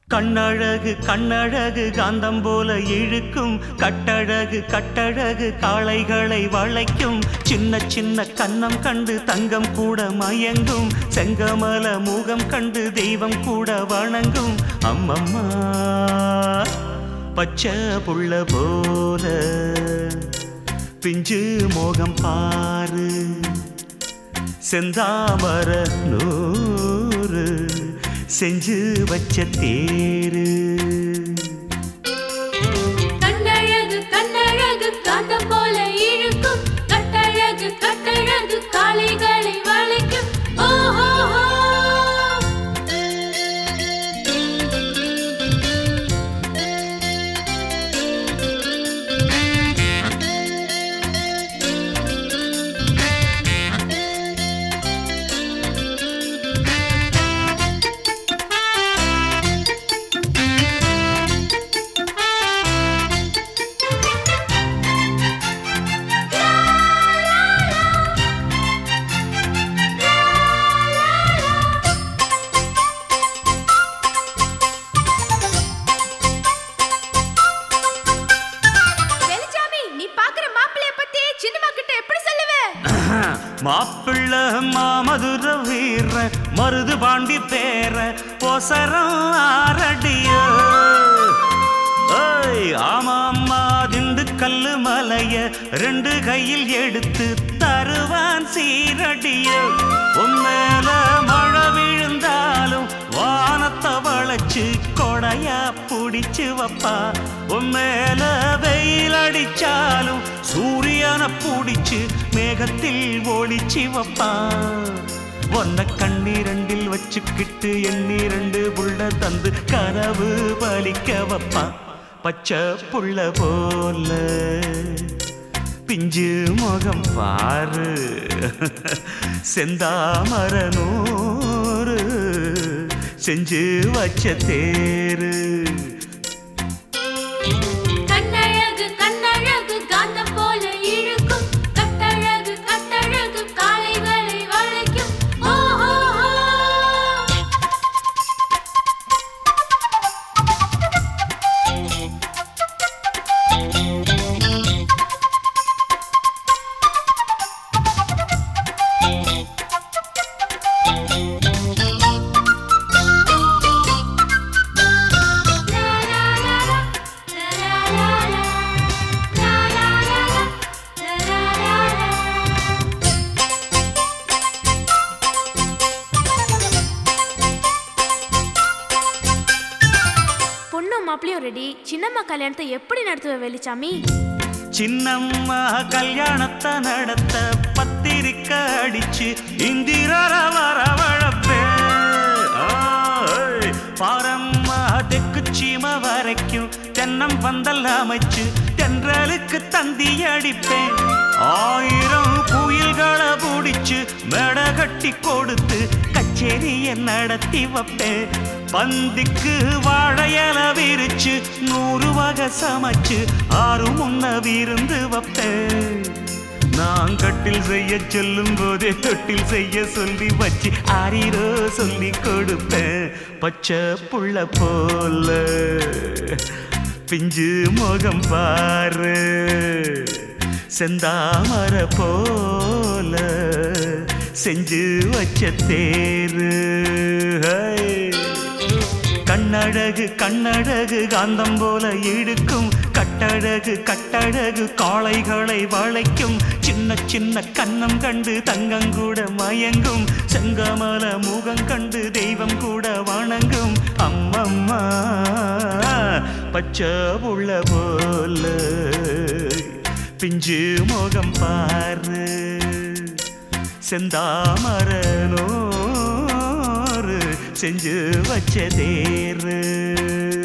கண்ணழகு கண்ணழகு காந்தம் போல இழுக்கும் கட்டழகு கட்டழகு காளைகளை வளைக்கும் சின்ன சின்ன கன்னம் கண்டு தங்கம் கூட மயங்கும் செங்கமல முகம் கண்டு தெய்வம் கூட வணங்கும் அம்மம்மா பச்சை புள்ள போல பிஞ்சு மோகம் பாரு செந்தாமர நூறு செஞ்சு வச்ச தேரு கண்ணழகு கண்ணழகு காந்தம் போல இழுக்கும் கட்டழகு கட்டழகு காளைகளை வளைக்கும் ஓஹோ வெளிச்சாமி நீ பாக்குற மாப்பிளைய பத்தி சின்னம்மா கிட்ட எப்படி சொல்லுவ மாப்பிள்ள மாமதுர வீர மருது பாண்டி பேர ஒசரம் ஆரடியோ ஏய் ஆமாம்மா திண்டுக்கல்லு மலைய ரெண்டு கையில் எடுத்து தருவான் சீரடியோ உன்மேல மழை விழுந்தாலும் வானத்தை வளைச்சு கொடையா புடிச்சு வப்பா உன்மேல வெயில் அடிச்சாலும் சூரியனை புடிச்சு மேகத்தில் ஒளிச்சு வப்பா ஒன்ன கண்ணீரண்டில் வச்சுக்கிட்டு எண்ணீரண்டு புள்ள தந்து கனவு பலிக்க வப்பா பச்சை புள்ள போல பிஞ்சு முகம் பாரு செந்தாமர நூறு செஞ்சு வச்ச தேரு கண்ணழகு கண்ணழகு காந்தம் போல இழுக்கும் கட்டழகு கட்டழகு காளைகளை வளைக்கும் ஓஹோ பொண்ணும் மாப்பிளையும் ரெடி சின்னம்மா கல்யாணத்தை எப்படி நடத்துவ வெளிச்சாமி சின்னம்மா கல்யாணத்தை நடத்த பத்திரிக்க அடிச்சு இந்திரர வரவழப்பே பாரம்மா தெக்கு சீம வரைக்கும் தென்னம் பந்தல் அமைச்சு தென்றலுக்கு தந்தி அடிப்பேன் ஆயிரம் குயில்களை பிடிச்சு மேட கட்டி கொடுத்து கச்சேரிய நடத்தி வைப்பேன் பந்திக்கு வாழையல விரிச்சு நூறு வகை சமைச்சு ஆறு முன்ன விருந்து வைப்பேன் நான் கட்டில் செய்ய சொல்லும் போதே தொட்டில் செய்ய சொல்லி வச்சு ஆரீரோ சொல்லி கொடுப்பேன் பச்சை புள்ள போல பிஞ்சு முகம் பாரு செந்தாமர போல செஞ்சு வச்ச தேரு ஹை. கண்ணழகு கண்ணழகு காந்தம் போல இழுக்கும் கட்டழகு கட்டழகு காளைகளை வளைக்கும் சின்ன சின்ன கன்னம் கண்டு தங்கங்கூட மயங்கும் செங்கமல முகம் கண்டு தெய்வம் கூட வணங்கும் அம்மம்மா பச்சை உள்ள போல பிஞ்சு முகம் பாரு செந்தாமர நூறு செஞ்சு வச்ச தேரு